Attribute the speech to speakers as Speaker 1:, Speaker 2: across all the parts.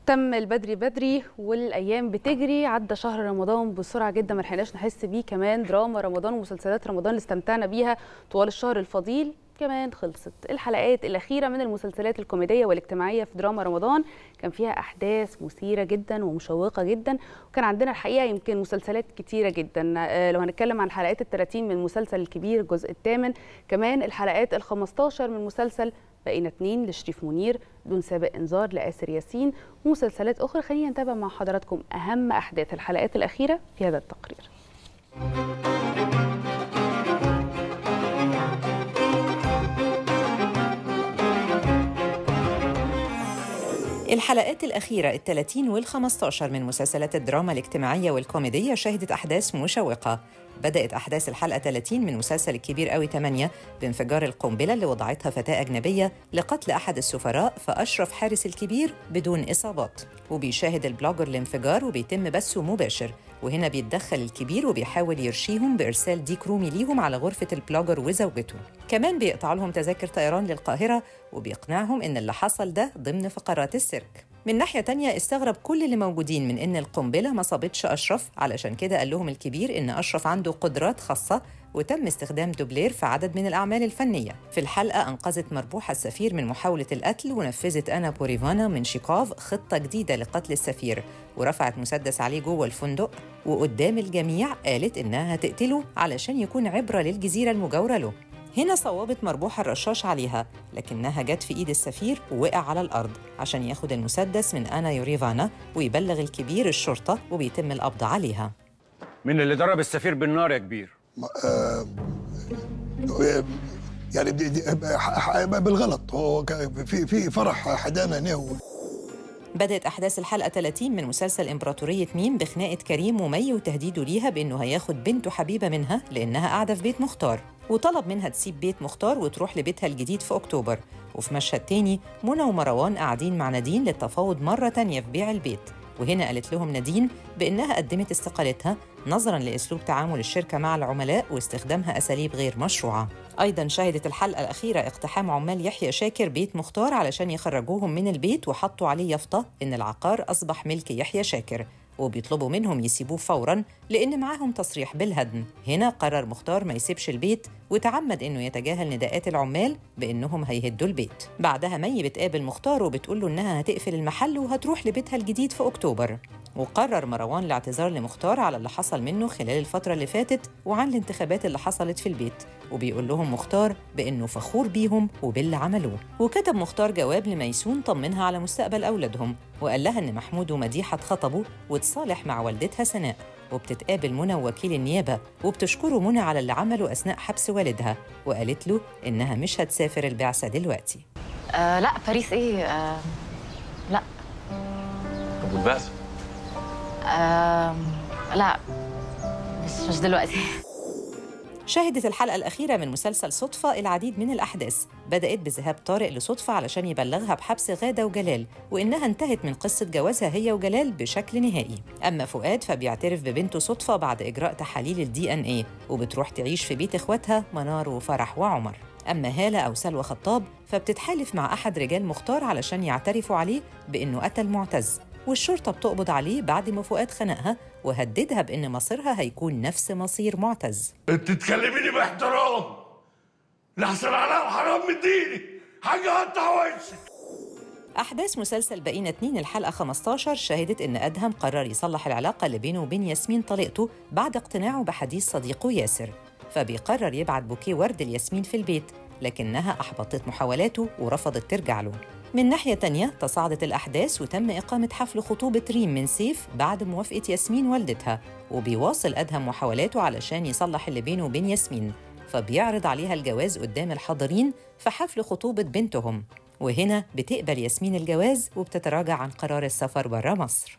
Speaker 1: تم البدري بدري والايام بتجري عدى شهر رمضان بسرعه جدا ما لحقناش نحس بيه كمان دراما رمضان ومسلسلات رمضان اللي استمتعنا بيها طوال الشهر الفضيل كمان خلصت الحلقات الأخيرة من المسلسلات الكوميدية والاجتماعية في دراما رمضان كان فيها أحداث مثيرة جدا ومشوقة جدا وكان عندنا الحقيقة يمكن مسلسلات كتيرة جدا لو هنتكلم عن الحلقات الثلاثين من مسلسل الكبير الجزء الثامن كمان الحلقات الخمستاشر من مسلسل بقينا اتنين لشريف منير دون سابق انذار لآسر ياسين ومسلسلات أخرى خلينا نتابع مع حضراتكم أهم أحداث الحلقات الأخيرة في هذا التقرير
Speaker 2: الحلقات الأخيرة الثلاثين والخمستاشر من مسلسلات الدراما الاجتماعية والكوميدية شهدت أحداث مشوقة بدأت أحداث الحلقة 30 من مسلسل الكبير قوي 8 بانفجار القنبلة اللي وضعتها فتاة أجنبية لقتل أحد السفراء فأشرف حارس الكبير بدون إصابات وبيشاهد البلوجر الانفجار وبيتم بثه مباشر وهنا بيتدخل الكبير وبيحاول يرشيهم بإرسال ديك رومي ليهم على غرفة البلوجر وزوجته كمان بيقطع لهم تذاكر طيران للقاهرة وبيقنعهم إن اللي حصل ده ضمن فقرات السيرك من ناحية تانية استغرب كل اللي موجودين من إن القنبلة ما صابتش أشرف علشان كده قال لهم الكبير إن أشرف عنده قدرات خاصة وتم استخدام دوبلير في عدد من الأعمال الفنية في الحلقة أنقذت مربوحة السفير من محاولة القتل ونفذت أنا بوريفانا من شيكاف خطة جديدة لقتل السفير ورفعت مسدس عليه جوه الفندق وقدام الجميع قالت إنها هتقتله علشان يكون عبرة للجزيرة المجاورة له هنا صوبت مربوحة الرشاش عليها لكنها جت في إيد السفير ووقع على الأرض عشان ياخد المسدس من أنا يوريفانا ويبلغ الكبير الشرطة وبيتم القبض عليها
Speaker 3: من اللي ضرب السفير بالنار يا كبير
Speaker 4: آه يعني دي دي بالغلط هو في في فرح حدانا هنا هو
Speaker 2: بدأت أحداث الحلقة 30 من مسلسل إمبراطورية ميم بخناقة كريم ومي وتهديده ليها بإنه هياخد بنته حبيبة منها لأنها قاعدة في بيت مختار وطلب منها تسيب بيت مختار وتروح لبيتها الجديد في أكتوبر وفي مشهد تاني منى ومروان قاعدين مع نادين للتفاوض مرة تانية في بيع البيت وهنا قالت لهم نادين بإنها قدمت استقالتها نظراً لأسلوب تعامل الشركة مع العملاء واستخدامها أساليب غير مشروعة أيضاً شهدت الحلقة الأخيرة اقتحام عمال يحيى شاكر بيت مختار علشان يخرجوهم من البيت وحطوا عليه يافطة إن العقار أصبح ملك يحيى شاكر وبيطلبوا منهم يسيبوه فورا لأن معاهم تصريح بالهدم هنا قرر مختار ما يسيبش البيت وتعمد إنه يتجاهل نداءات العمال بإنهم هيهدوا البيت بعدها مي بتقابل مختار وبتقول له إنها هتقفل المحل وهتروح لبيتها الجديد في أكتوبر وقرر مروان الاعتذار لمختار على اللي حصل منه خلال الفترة اللي فاتت وعن الانتخابات اللي حصلت في البيت وبيقول لهم مختار بإنه فخور بيهم وباللي عملوه وكتب مختار جواب لميسون طمنها على مستقبل أولادهم وقال لها إن محمود ومديحة اتخطبوا وتصالح مع والدتها سناء وبتتقابل منى ووكيل النيابة وبتشكره منى على اللي عمله أثناء حبس والدها وقالت له إنها مش هتسافر البعثة دلوقتي
Speaker 5: آه لا باريس إيه آه لا
Speaker 3: طب والبعثة؟
Speaker 5: آه لا مش مش دلوقتي
Speaker 2: شهدت الحلقة الأخيرة من مسلسل صدفة العديد من الأحداث بدأت بذهاب طارق لصدفة علشان يبلغها بحبس غادة وجلال وإنها انتهت من قصة جوازها هي وجلال بشكل نهائي أما فؤاد فبيعترف ببنته صدفة بعد إجراء تحاليل الدي إن إيه وبتروح تعيش في بيت إخواتها منار وفرح وعمر أما هالة أو سلوى خطاب فبتتحالف مع أحد رجال مختار علشان يعترفوا عليه بإنه قتل معتز والشرطة بتقبض عليه بعد ما فؤاد خنقها وهددها بإن مصيرها هيكون نفس مصير معتز
Speaker 6: انت تكلميني باحترام لحسن عليها حرام من ديني حاجة هقطع وشك
Speaker 2: أحداث مسلسل بقينا اتنين الحلقة 15 شهدت إن أدهم قرر يصلح العلاقة اللي بينه وبين ياسمين طليقته بعد اقتناعه بحديث صديقه ياسر فبيقرر يبعت بوكيه ورد لياسمين في البيت لكنها أحبطت محاولاته ورفضت ترجع له من ناحية تانية تصاعدت الأحداث وتم إقامة حفل خطوبة ريم من سيف بعد موافقة ياسمين والدتها وبيواصل أدهم محاولاته علشان يصلح اللي بينه وبين ياسمين فبيعرض عليها الجواز قدام الحاضرين في حفل خطوبة بنتهم وهنا بتقبل ياسمين الجواز وبتتراجع عن قرار السفر برا مصر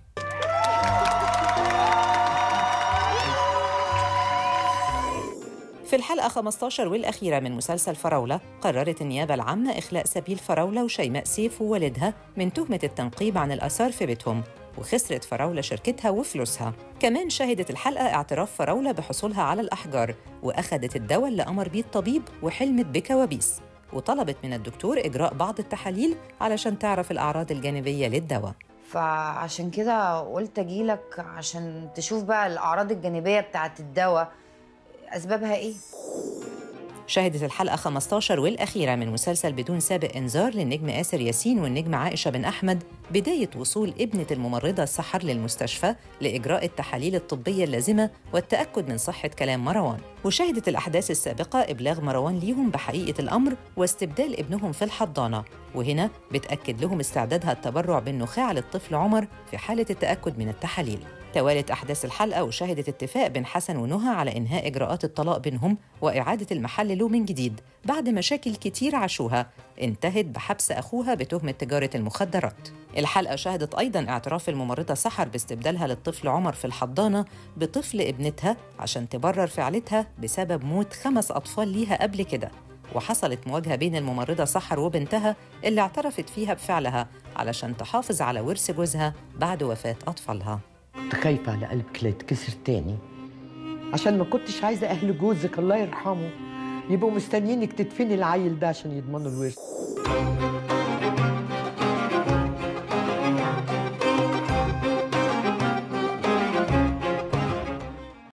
Speaker 2: في الحلقة 15 والأخيرة من مسلسل فراولة قررت النيابة العامة إخلاء سبيل فراولة وشيماء سيف ووالدها من تهمة التنقيب عن الآثار في بيتهم وخسرت فراولة شركتها وفلوسها كمان شهدت الحلقة اعتراف فراولة بحصولها على الأحجار وأخدت الدواء اللي أمر بيه الطبيب وحلمت بكوابيس وطلبت من الدكتور إجراء بعض التحاليل علشان تعرف الأعراض الجانبية للدواء
Speaker 7: فعشان كده قلت اجيلك عشان تشوف بقى الاعراض الجانبيه بتاعت الدواء اسبابها ايه
Speaker 2: شهدت الحلقة 15 والأخيرة من مسلسل بدون سابق إنذار للنجم آسر ياسين والنجم عائشة بن أحمد بداية وصول ابنة الممرضة سحر للمستشفى لإجراء التحاليل الطبية اللازمة والتأكد من صحة كلام مروان وشهدت الأحداث السابقة إبلاغ مروان ليهم بحقيقة الأمر واستبدال ابنهم في الحضانة وهنا بتأكد لهم استعدادها التبرع بالنخاع للطفل عمر في حالة التأكد من التحاليل توالت أحداث الحلقة وشهدت اتفاق بين حسن ونهى على إنهاء إجراءات الطلاق بينهم وإعادة المحل له من جديد بعد مشاكل كتير عاشوها انتهت بحبس أخوها بتهمة تجارة المخدرات الحلقة شهدت أيضا اعتراف الممرضة سحر باستبدالها للطفل عمر في الحضانة بطفل ابنتها عشان تبرر فعلتها بسبب موت خمس أطفال ليها قبل كده وحصلت مواجهة بين الممرضة سحر وبنتها اللي اعترفت فيها بفعلها علشان تحافظ على ورث جوزها بعد وفاة أطفالها
Speaker 8: كنت خايفة على قلبك لا يتكسر تاني عشان ما كنتش عايزة أهل جوزك الله يرحمه يبقوا مستنيينك تدفني العيل ده عشان يضمنوا الورث